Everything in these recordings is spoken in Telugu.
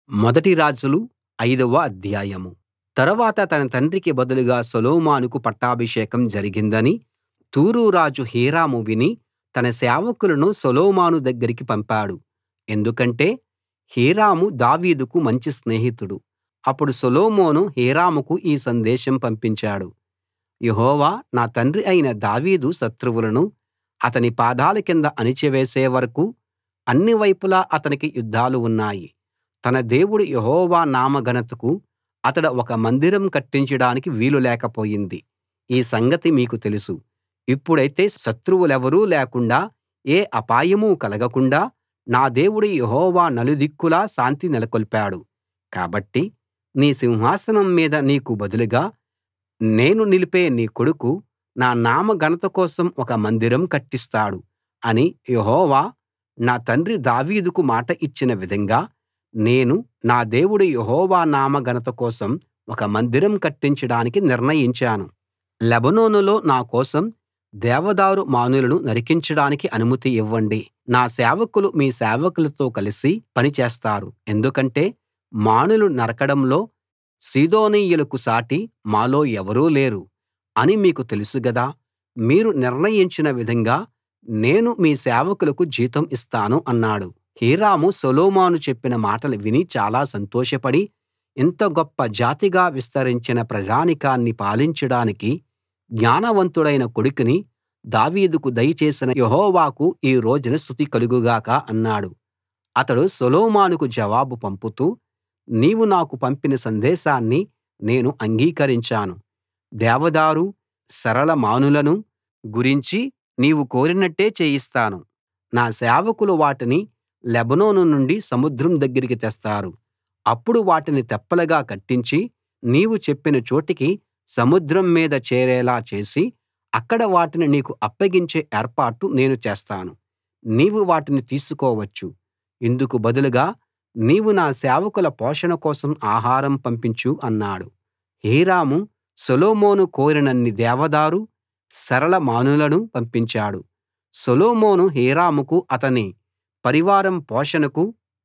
మొదటి రాజులు ఐదవ అధ్యాయం తరువాత తన తండ్రికి బదులుగా సొలొమోనుకు పట్టాభిషేకం జరిగిందని తూరు రాజు హీరాము విని తన సేవకులను సొలొమోను దగ్గరికి పంపాడు ఎందుకంటే హీరాము దావీదుకు మంచి స్నేహితుడు అప్పుడు సొలొమోను హీరాముకు ఈ సందేశం పంపించాడు యెహోవా నా తండ్రి అయిన దావీదు శత్రువులను అతని పాదాల కింద అణిచివేసే వరకూ అన్ని వైపులా అతనికి యుద్ధాలు ఉన్నాయి తన దేవుడు యెహోవా నామ ఘనతకు అతడు ఒక మందిరం కట్టించడానికి వీలు లేకపోయింది ఈ సంగతి మీకు తెలుసు ఇప్పుడైతే శత్రువులెవరూ లేకుండా ఏ అపాయమూ కలగకుండా నా దేవుడు యెహోవా నలుదిక్కులా శాంతి నెలకొల్పాడు కాబట్టి నీ సింహాసనం మీద నీకు బదులుగా నేను నిలిపే నీ కొడుకు నా నామ ఘనత కోసం ఒక మందిరం కట్టిస్తాడు అని యెహోవా నా తండ్రి దావీదుకు మాట ఇచ్చిన విధంగా నేను నా దేవుడు యెహోవా నామ ఘనత కోసం ఒక మందిరం కట్టించడానికి నిర్ణయించాను లెబానోనులో నా కోసం దేవదారు మానులను నరికించడానికి అనుమతి ఇవ్వండి నా సేవకులు మీ సేవకులతో కలిసి పని చేస్తారు ఎందుకంటే మానులు నరకడంలో సీదోనీయులకు సాటి మాలో ఎవరూ లేరు అని మీకు తెలుసు గదా మీరు నిర్ణయించిన విధంగా నేను మీ సేవకులకు జీతం ఇస్తాను అన్నాడు హీరాము సొలొమోను చెప్పిన మాటలు విని చాలా సంతోషపడి ఇంత గొప్ప జాతిగా విస్తరించిన ప్రజానీకాన్ని పాలించడానికి జ్ఞానవంతుడైన కొడుకుని దావీదుకు దయచేసిన యెహోవాకు ఈ రోజున స్తుతి కలుగు గాక అన్నాడు అతడు సొలొమోనుకు జవాబు పంపుతూ నీవు నాకు పంపిన సందేశాన్ని నేను అంగీకరించాను దేవదారు సరళ మానులను గురించి నీవు కోరినట్టే చేయిస్తాను నా సేవకులు వాటిని లెబానోను నుండి సముద్రం దగ్గరికి తెస్తారు అప్పుడు వాటిని తెప్పలుగా కట్టించి నీవు చెప్పిన చోటికి సముద్రం మీద చేరేలా చేసి అక్కడ వాటిని నీకు అప్పగించే ఏర్పాటు నేను చేస్తాను నీవు వాటిని తీసుకోవచ్చు ఇందుకు బదులుగా నీవు నా సేవకుల పోషణ కోసం ఆహారం పంపించు అన్నాడు హీరాము సొలొమోను కోరినన్ని దేవదారు సరళ మానులను పంపించాడు సొలొమోను హీరాముకు అతని పరివారం పోషణకు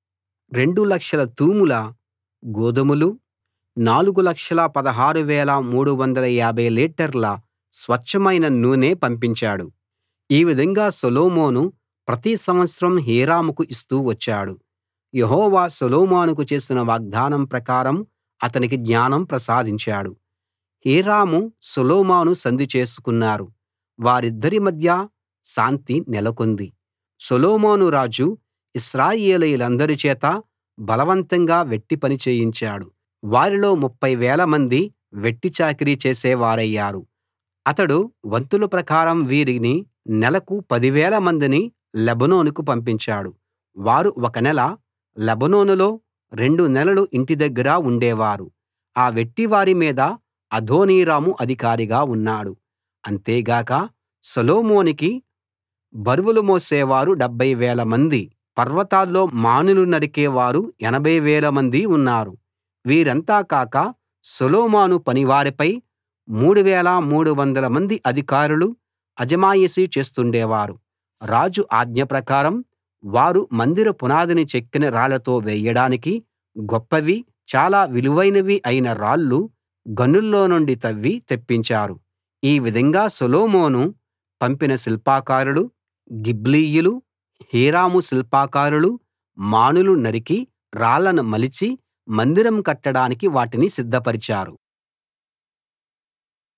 రెండు లక్షల తూముల గోదుమలు నాలుగు లక్షల పదహారు వేల మూడు వందల యాభై లీటర్ల స్వచ్ఛమైన నూనె పంపించాడు ఈ విధంగా సొలొమోను ప్రతి సంవత్సరం హీరాముకు ఇస్తూ వచ్చాడు యెహోవా సొలొమోనుకు చేసిన వాగ్దానం ప్రకారం అతనికి జ్ఞానం ప్రసాదించాడు హీరాము సొలొమోను సంధి చేసుకున్నారు వారిద్దరి మధ్య శాంతి నెలకొంది సొలొమోను రాజు ఇశ్రాయేలీయులందరి చేత బలవంతంగా వెట్టి పని చేయించాడు వారిలో ముప్ఫై వేల మంది వెట్టి చాకిరీ చేసేవారయ్యారు అతడు వంతుల ప్రకారం వీరిని నెలకు పదివేల మందిని లెబానోనుకు పంపించాడు వారు ఒక నెల లెబానోనులో రెండు నెలలు ఇంటి దగ్గర ఉండేవారు ఆ వెట్టివారి మీద అదోనీరాము అధికారిగా ఉన్నాడు అంతేగాక సొలొమోనుకి బరువులు మోసేవారు డెబ్భై వేల మంది పర్వతాల్లో మానులు నరికేవారు ఎనభై వేల మంది ఉన్నారు వీరంతా కాక సొలొమోను పనివారిపై మూడు వేల మూడు వందల మంది అధికారులు అజమాయిషీ చేస్తుండేవారు రాజు ఆజ్ఞ ప్రకారం వారు మందిర పునాదిని చెక్కిన రాళ్లతో వేయడానికి గొప్పవి చాలా విలువైనవి అయిన రాళ్లు గనుల్లో నుండి తవ్వి తెప్పించారు ఈ విధంగా సొలొమోను పంపిన శిల్పకారులు గిబ్లీయులు హీరాము శిల్పకారులు మానులు నరికి రాళ్లను మలిచి మందిరం కట్టడానికి వాటిని సిద్ధపరిచారు